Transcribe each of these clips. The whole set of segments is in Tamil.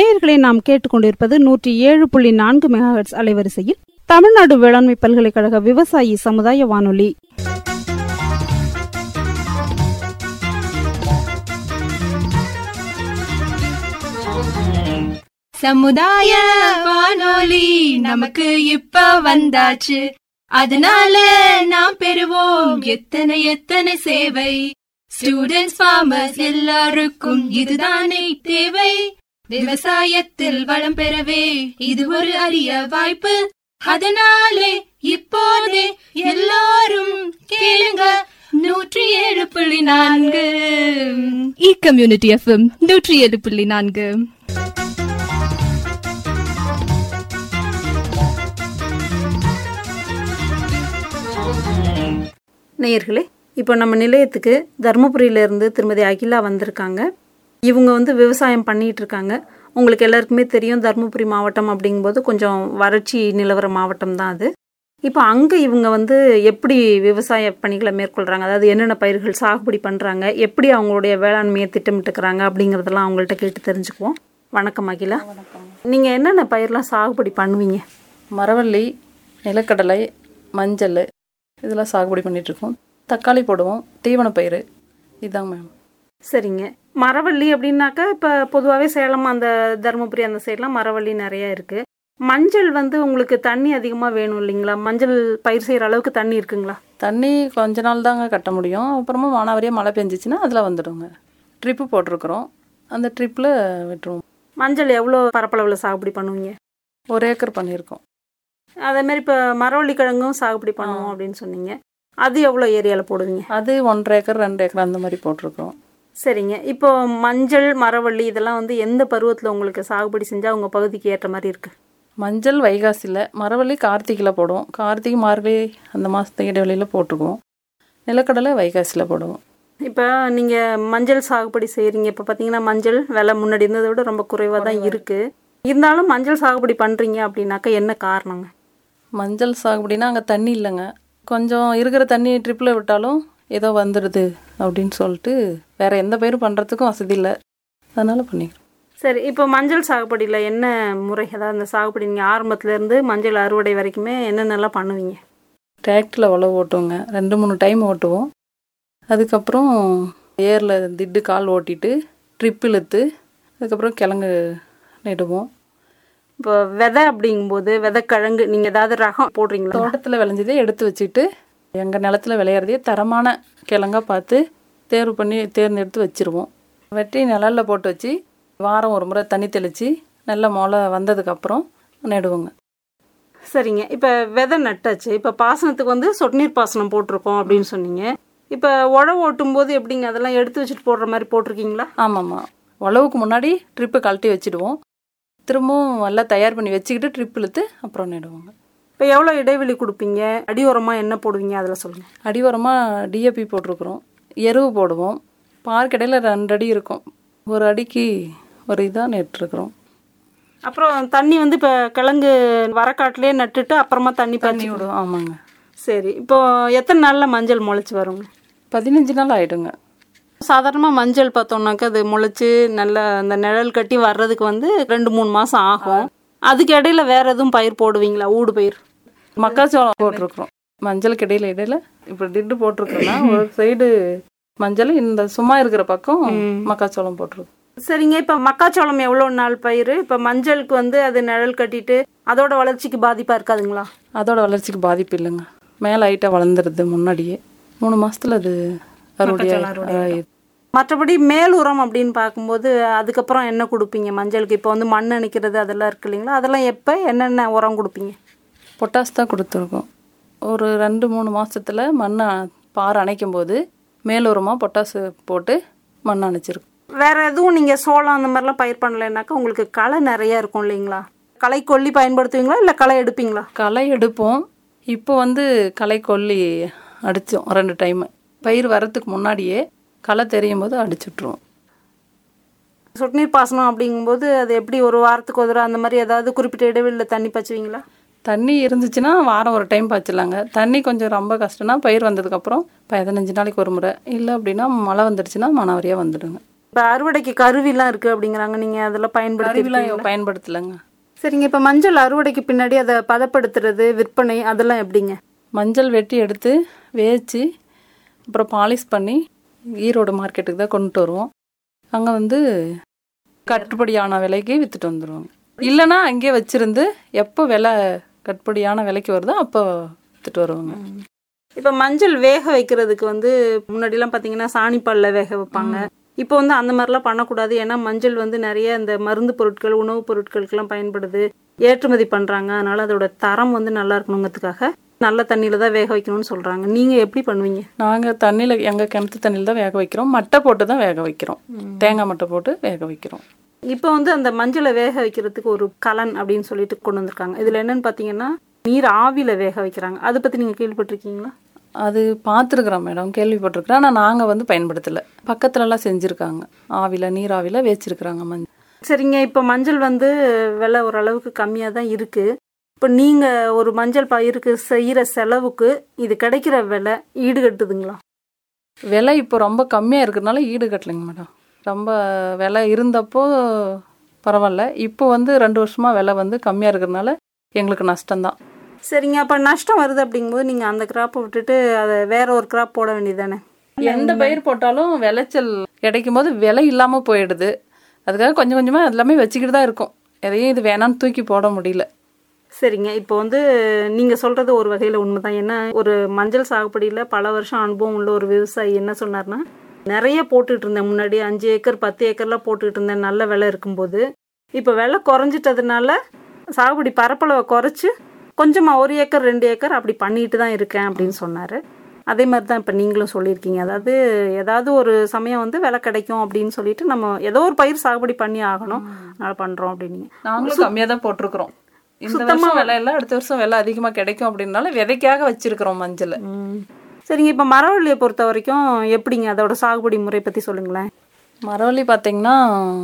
நேயர்களை நாம் கேட்டுக்கொண்டிருப்பது நூற்றி ஏழு புள்ளி நான்கு மெகாஹெட்ஸ் அலைவரிசையில் தமிழ்நாடு வேளாண்மை பல்கலைக்கழக விவசாயி சமுதாய வானொலி சமுதாய வானொலி நமக்கு இப்ப வந்தாச்சு அதனால நாம் பெறுவோம் எத்தனை எத்தனை சேவை ஸ்டூடெண்ட்ஸ் ஃபார்மர்ஸ் எல்லாருக்கும் இதுதானே தேவை விவசாயத்தில் வளம் பெறவே இது ஒரு அரிய வாய்ப்பு அதனாலே இப்போதே எல்லாரும் கேளுங்க நூற்றி ஏழு புள்ளி நான்கு இ கம்யூனிட்டி எஃப்எம் நூற்றி ஏழு புள்ளி நான்கு நேயர்களே இப்போ நம்ம நிலையத்துக்கு தருமபுரியிலேருந்து திருமதி அகிலா வந்திருக்காங்க இவங்க வந்து விவசாயம் பண்ணிட்டு இருக்காங்க உங்களுக்கு எல்லாருக்குமே தெரியும் தருமபுரி மாவட்டம் அப்படிங்கும்போது கொஞ்சம் வறட்சி நிலவர மாவட்டம் தான் அது இப்போ அங்கே இவங்க வந்து எப்படி விவசாய பணிகளை மேற்கொள்கிறாங்க அதாவது என்னென்ன பயிர்கள் சாகுபடி பண்ணுறாங்க எப்படி அவங்களுடைய வேளாண்மையை திட்டமிட்டுக்கிறாங்க அப்படிங்கிறதெல்லாம் அவங்கள்ட்ட கேட்டு தெரிஞ்சுக்குவோம் வணக்கம் அகிலா நீங்கள் என்னென்ன பயிரெலாம் சாகுபடி பண்ணுவீங்க மரவள்ளி நிலக்கடலை மஞ்சள் இதெல்லாம் சாகுபடி பண்ணிகிட்ருக்கோம் தக்காளி போடுவோம் தீவனப்பயிறு இதாங்க மேம் சரிங்க மரவள்ளி அப்படின்னாக்கா இப்போ பொதுவாகவே சேலம் அந்த தருமபுரி அந்த சைட்லாம் மரவள்ளி நிறையா இருக்குது மஞ்சள் வந்து உங்களுக்கு தண்ணி அதிகமாக வேணும் இல்லைங்களா மஞ்சள் பயிர் செய்கிற அளவுக்கு தண்ணி இருக்குங்களா தண்ணி கொஞ்ச நாள் தாங்க கட்ட முடியும் அப்புறமா மானாவரியாக மழை பெஞ்சிச்சுன்னா அதில் வந்துடுங்க ட்ரிப்பு போட்டிருக்கிறோம் அந்த ட்ரிப்பில் விட்டுருவோம் மஞ்சள் எவ்வளோ பரப்பளவில் சாகுபடி பண்ணுவீங்க ஒரு ஏக்கர் பண்ணியிருக்கோம் அதேமாரி இப்போ மரவள்ளி கிழங்கும் சாகுபடி பண்ணுவோம் அப்படின்னு சொன்னீங்க அது எவ்வளோ ஏரியாவில் போடுவீங்க அது ஒன்றரை ஏக்கர் ரெண்டு ஏக்கர் அந்த மாதிரி போட்டிருக்கிறோம் சரிங்க இப்போ மஞ்சள் மரவள்ளி இதெல்லாம் வந்து எந்த பருவத்தில் உங்களுக்கு சாகுபடி செஞ்சால் உங்கள் பகுதிக்கு ஏற்ற மாதிரி இருக்குது மஞ்சள் வைகாசியில் மரவள்ளி கார்த்திகையில் போடுவோம் கார்த்திகை மார்கழி அந்த மாதத்துக்கு இடைவெளியில் போட்டிருக்குவோம் நிலக்கடலை வைகாசியில் போடுவோம் இப்போ நீங்கள் மஞ்சள் சாகுபடி செய்கிறீங்க இப்போ பார்த்தீங்கன்னா மஞ்சள் விலை முன்னாடி இருந்ததை விட ரொம்ப குறைவாக தான் இருக்குது இருந்தாலும் மஞ்சள் சாகுபடி பண்ணுறீங்க அப்படின்னாக்கா என்ன காரணங்க மஞ்சள் சாகுபடினா அங்கே தண்ணி இல்லைங்க கொஞ்சம் இருக்கிற தண்ணி ட்ரிப்பில் விட்டாலும் ஏதோ வந்துடுது அப்படின்னு சொல்லிட்டு வேற எந்த பயிரும் பண்ணுறதுக்கும் வசதி இல்லை அதனால் பண்ணிக்கிறோம் சரி இப்போ மஞ்சள் சாகுபடியில் என்ன முறை அதாவது அந்த சாகுபடி நீங்கள் ஆரம்பத்துலேருந்து மஞ்சள் அறுவடை வரைக்குமே என்னென்னலாம் பண்ணுவீங்க டிராக்டரில் உழவு ஓட்டுவோங்க ரெண்டு மூணு டைம் ஓட்டுவோம் அதுக்கப்புறம் ஏரில் திட்டு கால் ஓட்டிட்டு ட்ரிப் இழுத்து அதுக்கப்புறம் கிழங்கு நடுவோம் இப்போ விதை அப்படிங்கும்போது விதைக்கிழங்கு நீங்கள் ஏதாவது ரகம் போடுறீங்களா தோட்டத்தில் விளைஞ்சதே எடுத்து வச்சுட்டு எங்கள் நிலத்துல விளையிறதே தரமான கிழங்கா பார்த்து தேர்வு பண்ணி தேர்ந்தெடுத்து வச்சுருவோம் வெட்டி நிழல்ல போட்டு வச்சு வாரம் ஒரு முறை தண்ணி தெளித்து நல்ல முளை வந்ததுக்கப்புறம் நடுவோங்க சரிங்க இப்போ விதை நட்டாச்சு இப்போ பாசனத்துக்கு வந்து சொட்டு நீர் பாசனம் போட்டிருக்கோம் அப்படின்னு சொன்னீங்க இப்போ உழவு ஓட்டும் போது எப்படிங்க அதெல்லாம் எடுத்து வச்சுட்டு போடுற மாதிரி போட்டிருக்கீங்களா ஆமாம்மா உழவுக்கு முன்னாடி ட்ரிப்பு கழட்டி வச்சுடுவோம் திரும்பவும் எல்லாம் தயார் பண்ணி வச்சுக்கிட்டு ட்ரிப் இழுத்து அப்புறம் நடுவோங்க இப்போ எவ்வளோ இடைவெளி கொடுப்பீங்க அடி உரமாக என்ன போடுவீங்க அதில் சொல்லுங்கள் அடிவரமாக டிஏபி போட்டிருக்குறோம் எருவு போடுவோம் பார்க்கடையில் ரெண்டு அடி இருக்கும் ஒரு அடிக்கு ஒரு இதாக நட்டுருக்குறோம் அப்புறம் தண்ணி வந்து இப்போ கிழங்கு வரக்காட்டிலே நட்டுட்டு அப்புறமா தண்ணி தண்ணி பாய்ச்சி விடுவோம் ஆமாங்க சரி இப்போ எத்தனை நாளில் மஞ்சள் முளைச்சி வருங்க பதினஞ்சு நாள் ஆயிடுங்க சாதாரணமாக மஞ்சள் பார்த்தோம்னாக்கா அது முளைச்சி நல்லா அந்த நிழல் கட்டி வர்றதுக்கு வந்து ரெண்டு மூணு மாதம் ஆகும் அதுக்கு இடையில வேற எதுவும் பயிர் போடுவீங்களா ஊடு பயிர் மக்காச்சோளம் போட்டிருக்கிறோம் மஞ்சளுக்கு இடையில இடையில இப்போ திட்டு போட்டிருக்கோம்னா ஒரு சைடு மஞ்சள் இந்த சும்மா இருக்கிற பக்கம் மக்காச்சோளம் போட்டிருக்கோம் சரிங்க இப்போ மக்காச்சோளம் எவ்வளோ நாள் பயிர் இப்போ மஞ்சளுக்கு வந்து அது நிழல் கட்டிட்டு அதோட வளர்ச்சிக்கு பாதிப்பாக இருக்காதுங்களா அதோட வளர்ச்சிக்கு பாதிப்பு இல்லைங்க மேலே ஹைட்டாக வளர்ந்துருது முன்னாடியே மூணு மாசத்துல அது அறுவடை ஆயி- மற்றபடி மேல் உரம் அப்படின்னு பார்க்கும்போது அதுக்கப்புறம் என்ன கொடுப்பீங்க மஞ்சளுக்கு இப்போ வந்து மண் அணைக்கிறது அதெல்லாம் இருக்கு இல்லைங்களா அதெல்லாம் எப்போ என்னென்ன உரம் கொடுப்பீங்க பொட்டாஸ் தான் கொடுத்துருக்கோம் ஒரு ரெண்டு மூணு மாசத்துல மண்ணை பாறை அணைக்கும் போது மேலுரமாக பொட்டாசு போட்டு மண் அணைச்சிருக்கோம் வேற எதுவும் நீங்கள் சோளம் அந்த மாதிரிலாம் பயிர் பண்ணலைன்னாக்கா உங்களுக்கு களை நிறைய இருக்கும் இல்லைங்களா களை கொல்லி பயன்படுத்துவீங்களா இல்லை களை எடுப்பீங்களா களை எடுப்போம் இப்போ வந்து களை கொல்லி அடித்தோம் ரெண்டு டைமு பயிர் வரத்துக்கு முன்னாடியே களை தெரியும் போது அடிச்சுட்ருவோம் சொட்டு நீர் பாசனம் அப்படிங்கும்போது அது எப்படி ஒரு வாரத்துக்கு ஒரு தடவை அந்த மாதிரி ஏதாவது குறிப்பிட்ட இடைவெளியில் தண்ணி பச்சுவீங்களா தண்ணி இருந்துச்சுன்னா வாரம் ஒரு டைம் பாய்ச்சலாங்க தண்ணி கொஞ்சம் ரொம்ப கஷ்டம்னா பயிர் வந்ததுக்கப்புறம் பதினஞ்சு நாளைக்கு ஒரு முறை இல்லை அப்படின்னா மழை வந்துடுச்சுன்னா மனவரியாக வந்துடுங்க இப்போ அறுவடைக்கு கருவிலாம் இருக்குது அப்படிங்கிறாங்க நீங்கள் அதெல்லாம் பயன்படுத்தி கருவிலாம் பயன்படுத்தலைங்க சரிங்க இப்போ மஞ்சள் அறுவடைக்கு பின்னாடி அதை பதப்படுத்துறது விற்பனை அதெல்லாம் எப்படிங்க மஞ்சள் வெட்டி எடுத்து வேச்சு அப்புறம் பாலிஷ் பண்ணி ஈரோடு மார்க்கெட்டுக்கு தான் கொண்டுட்டு வருவோம் அங்கே வந்து கட்டுப்படியான விலைக்கு விற்றுட்டு வந்துடுவோம் இல்லைன்னா அங்கேயே வச்சிருந்து எப்போ விலை கட்டுப்படியான விலைக்கு வருதோ அப்போ விற்றுட்டு வருவாங்க இப்போ மஞ்சள் வேக வைக்கிறதுக்கு வந்து முன்னாடிலாம் பார்த்தீங்கன்னா சாணிப்பாலில் வேக வைப்பாங்க இப்போ வந்து அந்த மாதிரிலாம் பண்ணக்கூடாது ஏன்னா மஞ்சள் வந்து நிறைய இந்த மருந்து பொருட்கள் உணவுப் பொருட்களுக்கெல்லாம் பயன்படுது ஏற்றுமதி பண்ணுறாங்க அதனால அதோட தரம் வந்து நல்லா இருக்கணுங்கிறதுக்காக நல்ல தண்ணியில் தான் வேக வைக்கணும்னு சொல்கிறாங்க நீங்கள் எப்படி பண்ணுவீங்க நாங்கள் தண்ணியில் எங்கள் கிணத்து தண்ணியில் தான் வேக வைக்கிறோம் மட்டை போட்டு தான் வேக வைக்கிறோம் தேங்காய் மட்டை போட்டு வேக வைக்கிறோம் இப்போ வந்து அந்த மஞ்சளை வேக வைக்கிறதுக்கு ஒரு கலன் அப்படின்னு சொல்லிட்டு கொண்டு வந்திருக்காங்க இதில் என்னன்னு பார்த்தீங்கன்னா நீர் ஆவியில் வேக வைக்கிறாங்க அதை பற்றி நீங்கள் கேள்விப்பட்டிருக்கீங்களா அது பார்த்துருக்குறோம் மேடம் கேள்விப்பட்டிருக்கிறேன் ஆனால் நாங்கள் வந்து பயன்படுத்தலை பக்கத்துலலாம் செஞ்சுருக்காங்க ஆவியில் நீராவியில் வச்சிருக்கிறாங்க மஞ்சள் சரிங்க இப்போ மஞ்சள் வந்து விலை ஓரளவுக்கு கம்மியாக தான் இருக்குது இப்போ நீங்கள் ஒரு மஞ்சள் பயிருக்கு செய்கிற செலவுக்கு இது கிடைக்கிற விலை ஈடுகட்டுதுங்களா விலை இப்போ ரொம்ப கம்மியாக இருக்கிறதுனால ஈடு கட்டலைங்க மேடம் ரொம்ப விலை இருந்தப்போ பரவாயில்ல இப்போ வந்து ரெண்டு வருஷமாக விலை வந்து கம்மியாக இருக்கிறதுனால எங்களுக்கு நஷ்டம்தான் சரிங்க அப்போ நஷ்டம் வருது அப்படிங்கும்போது நீங்கள் அந்த கிராப்பை விட்டுட்டு அதை வேற ஒரு கிராப் போட வேண்டியதானே எந்த பயிர் போட்டாலும் விளைச்சல் கிடைக்கும் போது விலை இல்லாமல் போயிடுது அதுக்காக கொஞ்சம் கொஞ்சமாக எல்லாமே வச்சுக்கிட்டு தான் இருக்கும் எதையும் இது வேணான்னு தூக்கி போட முடியல சரிங்க இப்போ வந்து நீங்கள் சொல்கிறது ஒரு வகையில் உண்மைதான் ஏன்னா ஒரு மஞ்சள் சாகுபடியில் பல வருஷம் அனுபவம் உள்ள ஒரு விவசாயி என்ன சொன்னார்னா நிறைய போட்டுட்டு இருந்தேன் முன்னாடி அஞ்சு ஏக்கர் பத்து ஏக்கர்லாம் போட்டுக்கிட்டு இருந்தேன் நல்ல விலை இருக்கும்போது இப்போ விலை குறைஞ்சிட்டதுனால சாகுபடி பரப்பளவை குறைச்சி கொஞ்சமாக ஒரு ஏக்கர் ரெண்டு ஏக்கர் அப்படி பண்ணிட்டு தான் இருக்கேன் அப்படின்னு சொன்னார் அதே மாதிரி தான் இப்போ நீங்களும் சொல்லியிருக்கீங்க அதாவது ஏதாவது ஒரு சமயம் வந்து விலை கிடைக்கும் அப்படின்னு சொல்லிட்டு நம்ம ஏதோ ஒரு பயிர் சாகுபடி பண்ணி ஆகணும் அதனால் பண்ணுறோம் அப்படின்னீங்க நாங்களும் கம்மியாக தான் போட்டிருக்கிறோம் இந்த வருஷம் விலை இல்லை அடுத்த வருஷம் விலை அதிகமாக கிடைக்கும் அப்படின்னால விதைக்காக வச்சிருக்கிறோம் மஞ்சள் ம். சரிங்க இப்போ மரவள்ளியை பொறுத்த வரைக்கும் எப்படிங்க அதோட சாகுபடி முறை பற்றி சொல்லுங்களேன் மரவள்ளி பார்த்தீங்கன்னா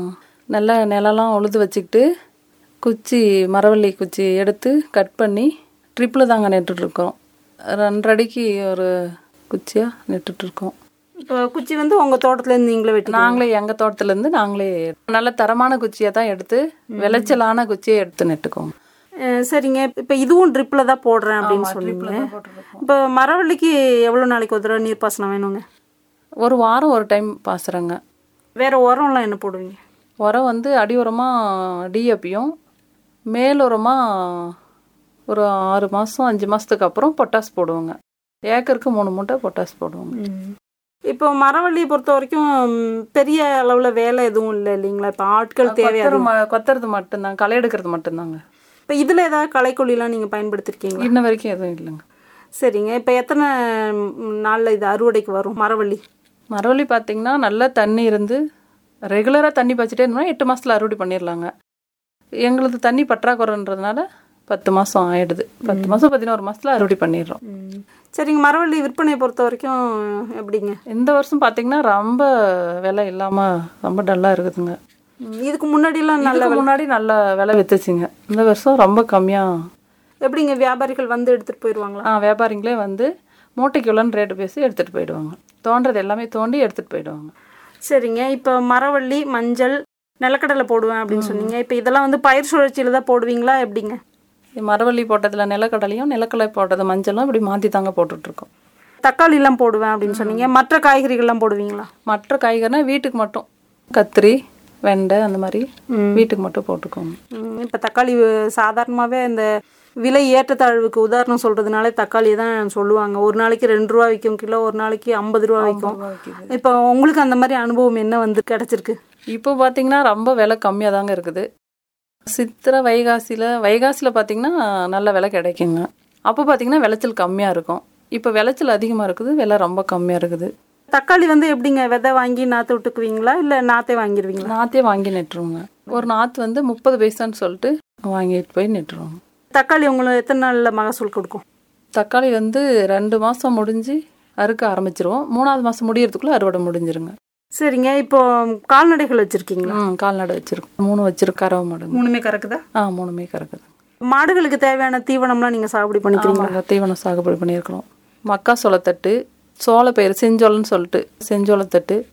நல்லா நிலம்லாம் உழுது வச்சுக்கிட்டு குச்சி மரவள்ளி குச்சி எடுத்து கட் பண்ணி ட்ரிப்பில் தாங்க நட்டுட்ருக்கோம் ரெண்டரை அடிக்கு ஒரு குச்சியாக நட்டுட்ருக்கோம் இப்போ குச்சி வந்து உங்கள் தோட்டத்துலேருந்து நீங்களே வெட்டி நாங்களே எங்கள் தோட்டத்துலேருந்து நாங்களே நல்ல தரமான குச்சியை தான் எடுத்து விளைச்சலான குச்சியை எடுத்து நட்டுக்குவோம் அஹ் சரிங்க இப்போ இதுவும் ட்ரிப்பில் தான் போடுறேன் அப்படின்னு சொன்னீங்க இப்போ மரவள்ளிக்கு எவ்வளோ நாளைக்கு ஒரு தடவை நீர்ப்பாசனம் வேணுங்க ஒரு வாரம் ஒரு டைம் பாசுறேங்க வேற உரம்லாம் என்ன போடுவீங்க உரம் வந்து அடி உரமாக டிஏபியும் மேல் உரமாக ஒரு ஆறு மாதம் அஞ்சு மாதத்துக்கு அப்புறம் பொட்டாஸ் போடுவோங்க ஏக்கருக்கு மூணு மூட்டை பொட்டாஸ் போடுவோங்க இப்போ மரவள்ளியை பொறுத்த வரைக்கும் ம், பெரிய அளவில் வேலை எதுவும் இல்லை இல்லைங்களா இப்போ ஆட்கள் தேவையா கொத்தரு ம- கொத்தறது மட்டும்தான் களை எடுக்கிறது மட்டும்தாங்க இப்போ இதில் ஏதாவது களைக்கொல்லிலாம் நீங்கள் பயன்படுத்திருக்கீங்களா இன்ன வரைக்கும் எதுவும் இல்லைங்க சரிங்க இப்போ எத்தனை நாளில் இது அறுவடைக்கு வரும் மரவள்ளி மரவள்ளி பார்த்தீங்கன்னா நல்லா தண்ணி இருந்து ரெகுலராக தண்ணி பாய்ச்சிட்டே இருந்தோம்னா எட்டு மாதத்தில் அறுவடை பண்ணிடலாங்க எங்களுக்கு தண்ணி பற்றாக்குறைன்றதுனால பத்து மாதம் ஆயிடுது பத்து மாதம் பதினோரு மாதத்தில் அறுவடை பண்ணிடுறோம் சரிங்க மரவள்ளி விற்பனையை பொறுத்த வரைக்கும் எப்படிங்க இந்த வருஷம் பார்த்தீங்கன்னா ரொம்ப விலை இல்லாமல் ரொம்ப டல்லாக இருக்குதுங்க ம், இதுக்கு முன்னாடிலாம் நல்ல இதுக்கு முன்னாடி நல்ல விலை வித்துச்சுங்க இந்த வருஷம் ரொம்ப கம்மியாக எப்படிங்க வியாபாரிகள் வந்து எடுத்துகிட்டு போயிடுவாங்களா ஆ வியாபாரிங்களே வந்து மூட்டைக்கு எவ்வளோன்னு ரேட்டு பேசி எடுத்துகிட்டு போயிடுவாங்க தோன்றது எல்லாமே தோண்டி எடுத்துகிட்டு போயிடுவாங்க சரிங்க இப்போ மரவள்ளி மஞ்சள் நிலக்கடலை போடுவேன் அப்படின்னு சொன்னீங்க இப்போ இதெல்லாம் வந்து பயிர் சுழற்சியில் தான் போடுவீங்களா எப்படிங்க மரவள்ளி போட்டதில் நிலக்கடலையும் நிலக்கடலை போட்டது மஞ்சளும் இப்படி மாற்றி தாங்க போட்டுட்ருக்கோம் தக்காளிலாம் போடுவேன் அப்படின்னு சொன்னீங்க மற்ற காய்கறிகள்லாம் போடுவீங்களா மற்ற காய்கறினா வீட்டுக்கு மட்டும் கத்திரி வெண்டை அந்த மாதிரி வீட்டுக்கு மட்டும் போட்டுக்கோங்க ம், இப்போ தக்காளி சாதாரணமாகவே இந்த விலை ஏற்றத்தாழ்வுக்கு உதாரணம் சொல்கிறதுனால தக்காளி தான் சொல்லுவாங்க ஒரு நாளைக்கு ரெண்டு ரூபா விற்கும் கிலோ ஒரு நாளைக்கு ஐம்பது ரூபா விற்கும் இப்போ உங்களுக்கு அந்த மாதிரி அனுபவம் என்ன வந்து கிடச்சிருக்கு இப்போ பார்த்தீங்கன்னா ரொம்ப விலை கம்மியாக தாங்க இருக்குது சித்திரை வைகாசியில் வைகாசியில் பார்த்தீங்கன்னா நல்ல விலை கிடைக்குங்க அப்போ பார்த்தீங்கன்னா விளைச்சல் கம்மியாக இருக்கும் இப்போ விளைச்சல் அதிகமாக இருக்குது விலை ரொம்ப கம்மியாக இருக்குது தக்காளி வந்து எப்படிங்க விதை வாங்கி நாற்று விட்டுக்குவீங்களா இல்லை நாற்றே வாங்கிடுவீங்களா நாற்றே வாங்கி நட்டுருவோங்க ஒரு நாற்று வந்து முப்பது பைசான்னு சொல்லிட்டு வாங்கிட்டு போய் நட்டுருவோங்க தக்காளி உங்களுக்கு எத்தனை நாளில் மகசூல் கொடுக்கும் தக்காளி வந்து ரெண்டு மாதம் முடிஞ்சு அறுக்க ஆரம்பிச்சிருவோம் மூணாவது மாதம் முடியறதுக்குள்ளே அறுவடை முடிஞ்சிருங்க சரிங்க இப்போ கால்நடைகள் வச்சுருக்கீங்களா ம் கால்நடை வச்சிருக்கோம் மூணு வச்சிருக்க கறவை மாடுங்க மூணுமே கறக்குதா ஆ மூணுமே கறக்குது மாடுகளுக்கு தேவையான தீவனம்லாம் நீங்கள் சாகுபடி பண்ணிக்கிறீங்களா ஆமாங்க தீவனம் சாகுபடி பண்ணியிருக்கிறோம் மக்காசோளத்தட்டு சோளப்பயிறு செஞ்சோளம்னு சொல்லிட்டு செஞ்சோளத்தட்டு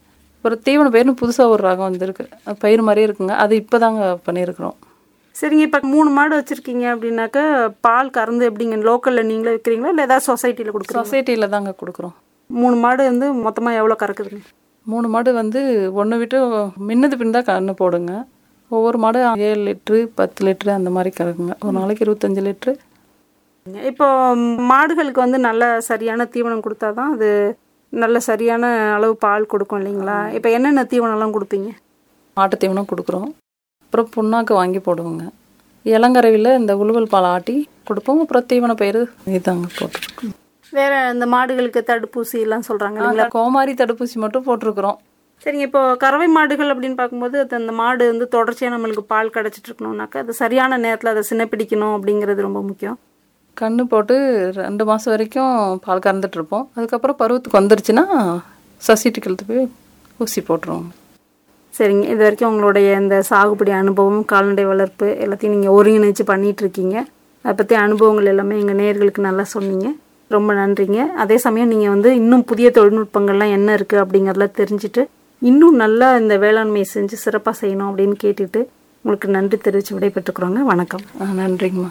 அப்புறம் தீவன பயிர்னு புதுசாக ஒரு ரகம் வந்திருக்கு அது பயிர் மாதிரியே இருக்குங்க அது இப்போ தாங்க பண்ணியிருக்கிறோம் சரிங்க இப்போ மூணு மாடு வச்சுருக்கீங்க அப்படின்னாக்கா பால் கறந்து எப்படிங்க லோக்கலில் நீங்களே விற்கிறீங்களா இல்லை ஏதாவது சொசைட்டியில் கொடுக்குறீங்க சொசைட்டியில் தாங்க கொடுக்குறோம் மூணு மாடு வந்து மொத்தமாக எவ்வளோ கறக்குதுங்க மூணு மாடு வந்து ஒன்று விட்டு மின்னது பின் தான் கண்ணு போடுங்க ஒவ்வொரு மாடு ஏழு லிட்ரு பத்து லிட்ரு அந்த மாதிரி கறக்குங்க ஒரு நாளைக்கு இருபத்தஞ்சு லிட்ரு இப்போ மாடுகளுக்கு வந்து நல்ல சரியான தீவனம் கொடுத்தா தான் அது நல்ல சரியான அளவு பால் கொடுக்கும் இல்லைங்களா இப்போ என்னென்ன தீவனம்லாம் கொடுப்பீங்க ஆட்டு தீவனம் கொடுக்குறோம் அப்புறம் புண்ணாக்கு வாங்கி போடுவோங்க இளங்கரவியில் இந்த உழுவல் பால் ஆட்டி கொடுப்போம் அப்புறம் தீவன பயிர் இதாங்க போட்டிருக்கோம் வேற இந்த மாடுகளுக்கு தடுப்பூசி எல்லாம் சொல்கிறாங்க இல்லைங்களா அந்த கோமாரி தடுப்பூசி மட்டும் போட்டிருக்கிறோம் சரிங்க இப்போ கறவை மாடுகள் அப்படின்னு பார்க்கும்போது அது அந்த மாடு வந்து தொடர்ச்சியாக நம்மளுக்கு பால் கிடச்சிட்டு இருக்கணும்னாக்கா அது சரியான நேரத்தில் அதை சின்னப்பிடிக்கணும் அப்படிங்கிறது ரொம்ப முக்கியம் கண்ணு போட்டு ரெண்டு மாதம் வரைக்கும் பால் கறந்துட்டு இருப்போம் அதுக்கப்புறம் பருவத்துக்கு வந்துருச்சுன்னா சொசைட்டிக்கு இழுத்து போய் ஊசி போட்டுருவோம் சரிங்க இது வரைக்கும் உங்களுடைய இந்த சாகுபடி அனுபவம் கால்நடை வளர்ப்பு எல்லாத்தையும் நீங்கள் ஒருங்கிணைச்சு பண்ணிட்டு இருக்கீங்க அதை பற்றி அனுபவங்கள் எல்லாமே எங்கள் நேயர்களுக்கு நல்லா சொன்னீங்க ரொம்ப நன்றிங்க அதே சமயம் நீங்கள் வந்து இன்னும் புதிய தொழில்நுட்பங்கள்லாம் என்ன இருக்குது அப்படிங்கிறதெல்லாம் தெரிஞ்சுட்டு இன்னும் நல்லா இந்த வேளாண்மையை செஞ்சு சிறப்பாக செய்யணும் அப்படின்னு கேட்டுட்டு உங்களுக்கு நன்றி தெரிவித்து விடைபெற்றுக்கிறோங்க வணக்கம் ஆ நன்றிங்கம்மா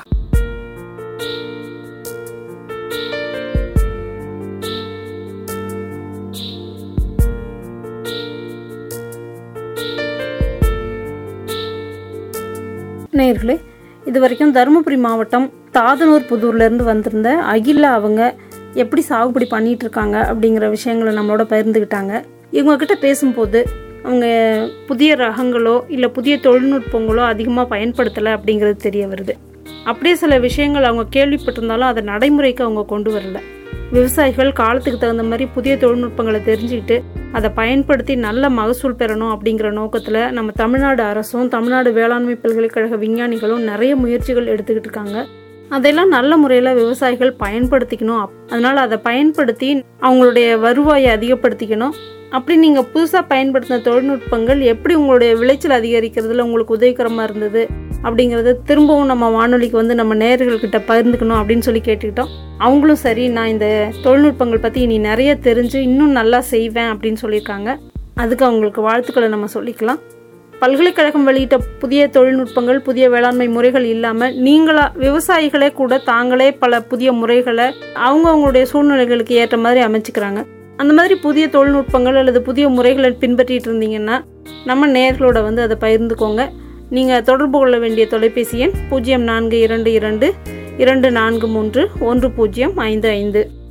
நேயர்களே இது வரைக்கும் தருமபுரி மாவட்டம் தாதனூர் புதூர்லேருந்து வந்திருந்த அகிலா அவங்க எப்படி சாகுபடி பண்ணிட்டு இருக்காங்க அப்படிங்கிற விஷயங்களை நம்மளோட பகிர்ந்துக்கிட்டாங்க இவங்க கிட்ட பேசும்போது அவங்க புதிய ரகங்களோ இல்லை புதிய தொழில்நுட்பங்களோ அதிகமாக பயன்படுத்தலை அப்படிங்கிறது தெரிய வருது அப்படியே சில விஷயங்கள் அவங்க கேள்விப்பட்டிருந்தாலும் அதை நடைமுறைக்கு அவங்க கொண்டு வரல விவசாயிகள் காலத்துக்கு தகுந்த மாதிரி புதிய தொழில்நுட்பங்களை தெரிஞ்சுக்கிட்டு அதை பயன்படுத்தி நல்ல மகசூல் பெறணும் அப்படிங்கிற நோக்கத்தில் நம்ம தமிழ்நாடு அரசும் தமிழ்நாடு வேளாண்மை பல்கலைக்கழக விஞ்ஞானிகளும் நிறைய முயற்சிகள் எடுத்துக்கிட்டு இருக்காங்க அதெல்லாம் நல்ல முறையில் விவசாயிகள் பயன்படுத்திக்கணும் அப்- அதனால அதை பயன்படுத்தி அவங்களுடைய வருவாயை அதிகப்படுத்திக்கணும் அப்படி நீங்கள் புதுசாக பயன்படுத்தின தொழில்நுட்பங்கள் எப்படி உங்களுடைய விளைச்சல் அதிகரிக்கிறதுல உங்களுக்கு உதவிகரமாக இருந்தது அப்படிங்கிறத திரும்பவும் நம்ம வானொலிக்கு வந்து நம்ம நேயர்கள்கிட்ட பகிர்ந்துக்கணும் அப்படின்னு சொல்லி கேட்டுக்கிட்டோம் அவங்களும் சரி நான் இந்த தொழில்நுட்பங்கள் பற்றி இனி நிறைய தெரிஞ்சு இன்னும் நல்லா செய்வேன் அப்படின்னு சொல்லியிருக்காங்க அதுக்கு அவங்களுக்கு வாழ்த்துக்களை நம்ம சொல்லிக்கலாம் பல்கலைக்கழகம் வெளியிட்ட புதிய தொழில்நுட்பங்கள் புதிய வேளாண்மை முறைகள் இல்லாமல் நீங்களா விவசாயிகளே கூட தாங்களே பல புதிய முறைகளை அவங்க அவங்களுடைய சூழ்நிலைகளுக்கு ஏற்ற மாதிரி அமைச்சுக்கிறாங்க அந்த மாதிரி புதிய தொழில்நுட்பங்கள் அல்லது புதிய முறைகளை பின்பற்றிட்டு இருந்தீங்கன்னா நம்ம நேர்களோட வந்து அதை பகிர்ந்துக்கோங்க நீங்கள் தொடர்பு கொள்ள வேண்டிய தொலைபேசி எண் பூஜ்ஜியம் நான்கு இரண்டு இரண்டு இரண்டு நான்கு மூன்று ஒன்று பூஜ்ஜியம் ஐந்து ஐந்து